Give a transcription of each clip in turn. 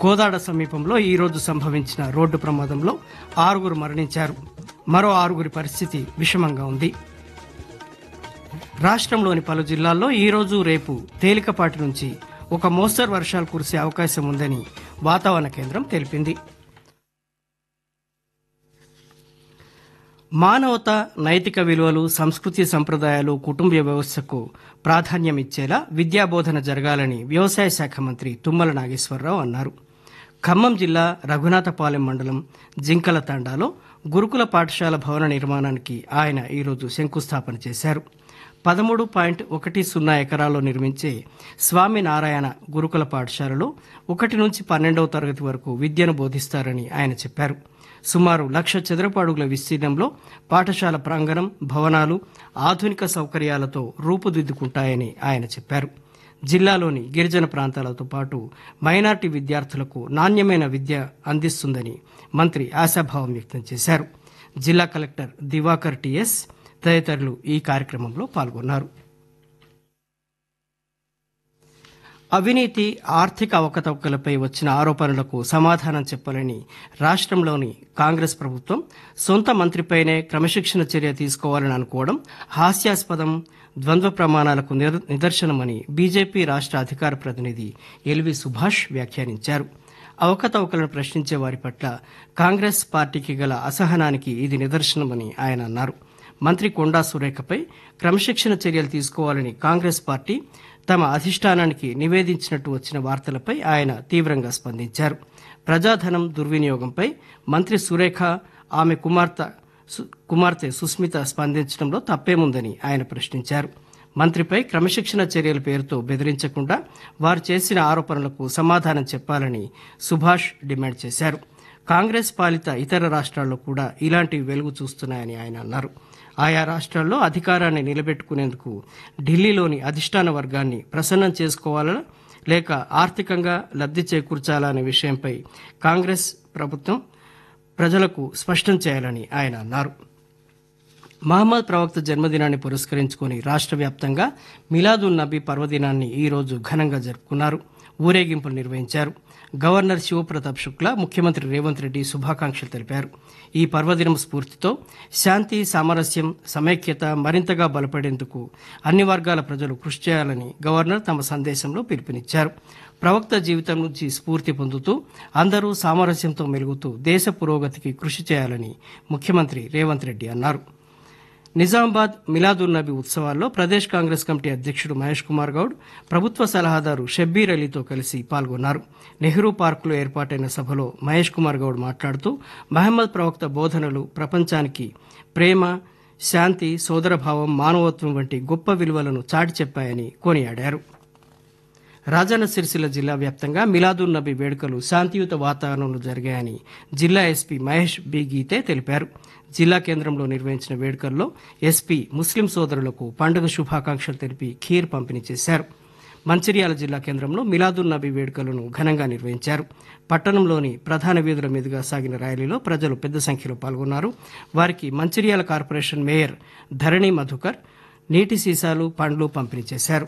కోదాడ సమీపంలో ఈ రోజు సంభవించిన రోడ్డు ప్రమాదంలో ఆరుగురు మరణించారు మరో ఆరుగురి పరిస్థితి విషమంగా ఉంది రాష్ట్రంలోని పలు జిల్లాల్లో ఈ రోజు రేపు తేలికపాటి నుంచి ఒక మోస్తరు వర్షాలు కురిసే అవకాశం ఉందని వాతావరణ కేంద్రం తెలిపింది మానవత నైతిక విలువలు సంస్కృతి సంప్రదాయాలు కుటుంబ వ్యవస్థకు ప్రాధాన్యం ఇచ్చేలా విద్యాబోధన జరగాలని వ్యవసాయ శాఖ మంత్రి తుమ్మల నాగేశ్వరరావు అన్నారు ఖమ్మం జిల్లా రఘునాథపాలెం మండలం జింకల తండాలో గురుకుల పాఠశాల భవన నిర్మాణానికి ఆయన ఈరోజు శంకుస్థాపన చేశారు పదమూడు పాయింట్ ఒకటి సున్నా ఎకరాల్లో నిర్మించే స్వామినారాయణ గురుకుల పాఠశాలలో ఒకటి నుంచి పన్నెండవ తరగతి వరకు విద్యను బోధిస్తారని ఆయన చెప్పారు సుమారు లక్ష చదరపు అడుగుల విస్తీర్ణంలో పాఠశాల ప్రాంగణం భవనాలు ఆధునిక సౌకర్యాలతో రూపుదిద్దుకుంటాయని ఆయన చెప్పారు జిల్లాలోని గిరిజన ప్రాంతాలతో పాటు మైనార్టీ విద్యార్థులకు నాణ్యమైన విద్య అందిస్తుందని మంత్రి ఆశాభావం వ్యక్తం చేశారు జిల్లా కలెక్టర్ దివాకర్ టిఎస్ తదితరులు ఈ కార్యక్రమంలో పాల్గొన్నారు అవినీతి ఆర్థిక అవకతవకలపై వచ్చిన ఆరోపణలకు సమాధానం చెప్పాలని రాష్ట్రంలోని కాంగ్రెస్ ప్రభుత్వం సొంత మంత్రిపైనే క్రమశిక్షణ చర్య తీసుకోవాలని అనుకోవడం హాస్యాస్పదం ద్వంద్వ ప్రమాణాలకు నిర- నిదర్శనమని బీజేపీ రాష్ట్ర అధికార ప్రతినిధి ఎల్వి సుభాష్ వ్యాఖ్యానించారు అవకతవకలను ప్రశ్నించే వారి పట్ల కాంగ్రెస్ పార్టీకి గల అసహనానికి ఇది నిదర్శనమని ఆయన అన్నారు మంత్రి కొండా సురేఖపై క్రమశిక్షణ చర్యలు తీసుకోవాలని కాంగ్రెస్ పార్టీ తమ అధిష్టానానికి నివేదించినట్టు వచ్చిన వార్తలపై ఆయన తీవ్రంగా స్పందించారు ప్రజాధనం దుర్వినియోగంపై మంత్రి సురేఖ ఆమె కుమార్తె సు- కుమార్తె సుస్మిత స్పందించడంలో తప్పేముందని ఆయన ప్రశ్నించారు మంత్రిపై క్రమశిక్షణ చర్యల పేరుతో బెదిరించకుండా వారు చేసిన ఆరోపణలకు సమాధానం చెప్పాలని సుభాష్ డిమాండ్ చేశారు కాంగ్రెస్ పాలిత ఇతర రాష్ట్రాల్లో కూడా ఇలాంటివి వెలుగు చూస్తున్నాయని ఆయన అన్నారు ఆయా రాష్ట్రాల్లో అధికారాన్ని నిలబెట్టుకునేందుకు ఢిల్లీలోని అధిష్టాన వర్గాన్ని ప్రసన్నం చేసుకోవాలా లేక ఆర్థికంగా లబ్ధి చేకూర్చాలా అనే విషయంపై కాంగ్రెస్ ప్రభుత్వం ప్రజలకు స్పష్టం చేయాలని ఆయన అన్నారు మహమ్మద్ ప్రవక్త జన్మదినాన్ని పురస్కరించుకుని రాష్ట్ర వ్యాప్తంగా మిలాదున్ నబీ పర్వదినాన్ని ఈ రోజు ఘనంగా జరుపుకున్నారు ఊరేగింపులు నిర్వహించారు గవర్నర్ శివప్రతాప్ శుక్లా ముఖ్యమంత్రి రేవంత్ రెడ్డి శుభాకాంక్షలు తెలిపారు ఈ పర్వదినం స్ఫూర్తితో శాంతి సామరస్యం సమైక్యత మరింతగా బలపడేందుకు అన్ని వర్గాల ప్రజలు కృషి చేయాలని గవర్నర్ తమ సందేశంలో పిలుపునిచ్చారు ప్రవక్త జీవితం నుంచి స్ఫూర్తి పొందుతూ అందరూ సామరస్యంతో మెలుగుతూ దేశ పురోగతికి కృషి చేయాలని ముఖ్యమంత్రి రేవంత్ రెడ్డి అన్నారు నిజామాబాద్ మిలాదున్ నబీ ఉత్సవాల్లో ప్రదేశ్ కాంగ్రెస్ కమిటీ అధ్యక్షుడు మహేష్ కుమార్ గౌడ్ ప్రభుత్వ సలహాదారు షబ్బీర్ అలీతో కలిసి పాల్గొన్నారు నెహ్రూ పార్కులో ఏర్పాటైన సభలో మహేష్ కుమార్ గౌడ్ మాట్లాడుతూ మహమ్మద్ ప్రవక్త బోధనలు ప్రపంచానికి ప్రేమ శాంతి సోదరభావం మానవత్వం వంటి గొప్ప విలువలను చాటి చెప్పాయని కొనియాడారు రాజన్న సిరిసిల్ల జిల్లా వ్యాప్తంగా మిలాదున్ నబీ వేడుకలు శాంతియుత వాతావరణంలో జరిగాయని జిల్లా ఎస్పీ మహేష్ బి గీతే తెలిపారు జిల్లా కేంద్రంలో నిర్వహించిన వేడుకల్లో ఎస్పీ ముస్లిం సోదరులకు పండుగ శుభాకాంక్షలు తెలిపి ఖీర్ పంపిణీ చేశారు మంచిర్యాల జిల్లా కేంద్రంలో మిలాదున్ నబీ వేడుకలను ఘనంగా నిర్వహించారు పట్టణంలోని ప్రధాన వీధుల మీదుగా సాగిన ర్యాలీలో ప్రజలు పెద్ద సంఖ్యలో పాల్గొన్నారు వారికి మంచిర్యాల కార్పొరేషన్ మేయర్ ధరణి మధుకర్ నీటి సీసాలు పండ్లు పంపిణీ చేశారు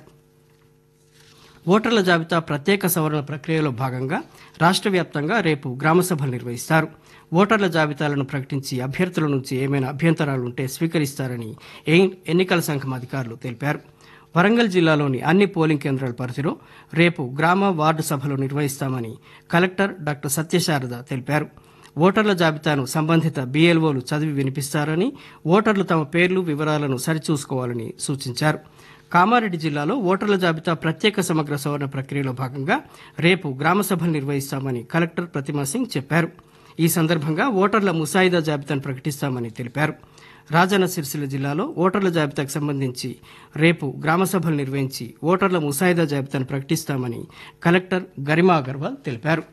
ఓటర్ల జాబితా ప్రత్యేక సవరణ ప్రక్రియలో భాగంగా రాష్ట్ర వ్యాప్తంగా రేపు గ్రామ సభలు నిర్వహిస్తారు ఓటర్ల జాబితాలను ప్రకటించి అభ్యర్థుల నుంచి ఏమైనా అభ్యంతరాలుంటే స్వీకరిస్తారని ఎన్- ఎన్నికల సంఘం అధికారులు తెలిపారు వరంగల్ జిల్లాలోని అన్ని పోలింగ్ కేంద్రాల పరిధిలో రేపు గ్రామ వార్డు సభలు నిర్వహిస్తామని కలెక్టర్ డాక్టర్ సత్యశారద తెలిపారు ఓటర్ల జాబితాను సంబంధిత బీఎల్ఓలు చదివి వినిపిస్తారని ఓటర్లు తమ పేర్లు వివరాలను సరిచూసుకోవాలని సూచించారు కామారెడ్డి జిల్లాలో ఓటర్ల జాబితా ప్రత్యేక సమగ్ర సవరణ ప్రక్రియలో భాగంగా రేపు గ్రామ సభలు నిర్వహిస్తామని కలెక్టర్ ప్రతిమా సింగ్ చెప్పారు ఈ సందర్భంగా ఓటర్ల ముసాయిదా జాబితాను ప్రకటిస్తామని తెలిపారు రాజన్న సిరిసిల్ల జిల్లాలో ఓటర్ల జాబితాకు సంబంధించి రేపు గ్రామ సభలు నిర్వహించి ఓటర్ల ముసాయిదా జాబితాను ప్రకటిస్తామని కలెక్టర్ గరిమా అగర్వాల్ తెలిపారు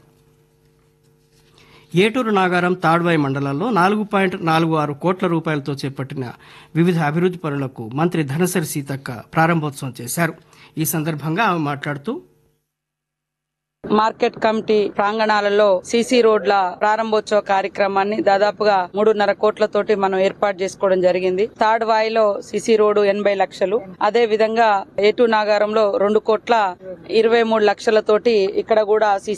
ఏటూరు నాగారం తాడ్వాయి మండలాల్లో నాలుగు పాయింట్ నాలుగు ఆరు కోట్ల రూపాయలతో చేపట్టిన వివిధ అభివృద్ది పనులకు మంత్రి ధనసరి సీతక్క ప్రారంభోత్సవం చేశారు ఈ సందర్భంగా ఆమె మాట్లాడుతూ మార్కెట్ కమిటీ ప్రాంగణాలలో సీసీ రోడ్ల ప్రారంభోత్సవ కార్యక్రమాన్ని దాదాపుగా మూడున్నర కోట్లతోటి మనం ఏర్పాటు చేసుకోవడం జరిగింది థర్డ్ వాయిలో సీసీ రోడ్డు ఎనభై లక్షలు అదే విధంగా ఏటు నాగారంలో రెండు కోట్ల ఇరవై మూడు లక్షలతోటి ఇక్కడ కూడా